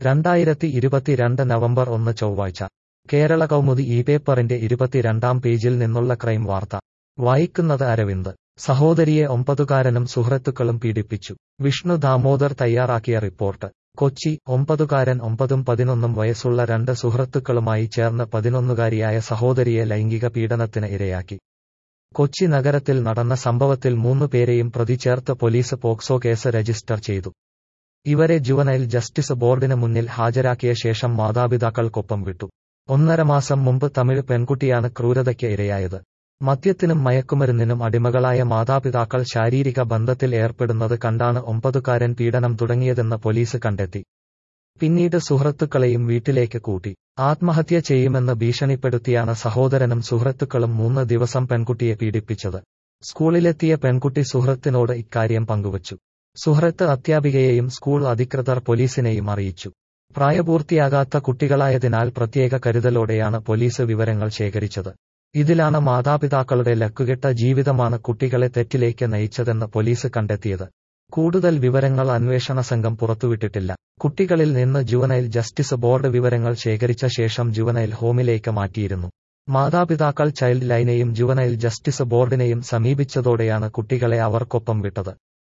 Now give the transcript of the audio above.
രണ്ടായിരത്തി ഇരുപത്തിരണ്ട് നവംബർ ഒന്ന് ചൊവ്വാഴ്ച കേരള കൗമുദി ഈ പേപ്പറിന്റെ ഇരുപത്തിരണ്ടാം പേജിൽ നിന്നുള്ള ക്രൈം വാർത്ത വായിക്കുന്നത് അരവിന്ദ് സഹോദരിയെ ഒമ്പതുകാരനും സുഹൃത്തുക്കളും പീഡിപ്പിച്ചു വിഷ്ണു ദാമോദർ തയ്യാറാക്കിയ റിപ്പോർട്ട് കൊച്ചി ഒമ്പതുകാരൻ ഒമ്പതും പതിനൊന്നും വയസ്സുള്ള രണ്ട് സുഹൃത്തുക്കളുമായി ചേർന്ന് പതിനൊന്നുകാരിയായ സഹോദരിയെ ലൈംഗിക പീഡനത്തിന് ഇരയാക്കി കൊച്ചി നഗരത്തിൽ നടന്ന സംഭവത്തിൽ മൂന്നു പേരെയും പ്രതി ചേർത്ത് പോലീസ് പോക്സോ കേസ് രജിസ്റ്റർ ചെയ്തു ഇവരെ ജുവനൈൽ ജസ്റ്റിസ് ബോർഡിന് മുന്നിൽ ഹാജരാക്കിയ ശേഷം മാതാപിതാക്കൾക്കൊപ്പം വിട്ടു ഒന്നര മാസം മുമ്പ് തമിഴ് പെൺകുട്ടിയാണ് ക്രൂരതയ്ക്ക് ഇരയായത് മദ്യത്തിനും മയക്കുമരുന്നിനും അടിമകളായ മാതാപിതാക്കൾ ശാരീരിക ബന്ധത്തിൽ ഏർപ്പെടുന്നത് കണ്ടാണ് ഒമ്പതുകാരൻ പീഡനം തുടങ്ങിയതെന്ന് പോലീസ് കണ്ടെത്തി പിന്നീട് സുഹൃത്തുക്കളെയും വീട്ടിലേക്ക് കൂട്ടി ആത്മഹത്യ ചെയ്യുമെന്ന് ഭീഷണിപ്പെടുത്തിയാണ് സഹോദരനും സുഹൃത്തുക്കളും മൂന്ന് ദിവസം പെൺകുട്ടിയെ പീഡിപ്പിച്ചത് സ്കൂളിലെത്തിയ പെൺകുട്ടി സുഹൃത്തിനോട് ഇക്കാര്യം പങ്കുവച്ചു സുഹൃത്ത് അധ്യാപികയെയും സ്കൂൾ അധികൃതർ പോലീസിനെയും അറിയിച്ചു പ്രായപൂർത്തിയാകാത്ത കുട്ടികളായതിനാൽ പ്രത്യേക കരുതലോടെയാണ് പോലീസ് വിവരങ്ങൾ ശേഖരിച്ചത് ഇതിലാണ് മാതാപിതാക്കളുടെ ലക്കുകെട്ട ജീവിതമാണ് കുട്ടികളെ തെറ്റിലേക്ക് നയിച്ചതെന്ന് പോലീസ് കണ്ടെത്തിയത് കൂടുതൽ വിവരങ്ങൾ അന്വേഷണ സംഘം പുറത്തുവിട്ടിട്ടില്ല കുട്ടികളിൽ നിന്ന് ജുവനൈൽ ജസ്റ്റിസ് ബോർഡ് വിവരങ്ങൾ ശേഖരിച്ച ശേഷം ജുവനൈൽ ഹോമിലേക്ക് മാറ്റിയിരുന്നു മാതാപിതാക്കൾ ചൈൽഡ് ലൈനെയും ജുവനൈൽ ജസ്റ്റിസ് ബോർഡിനെയും സമീപിച്ചതോടെയാണ് കുട്ടികളെ അവർക്കൊപ്പം വിട്ടത്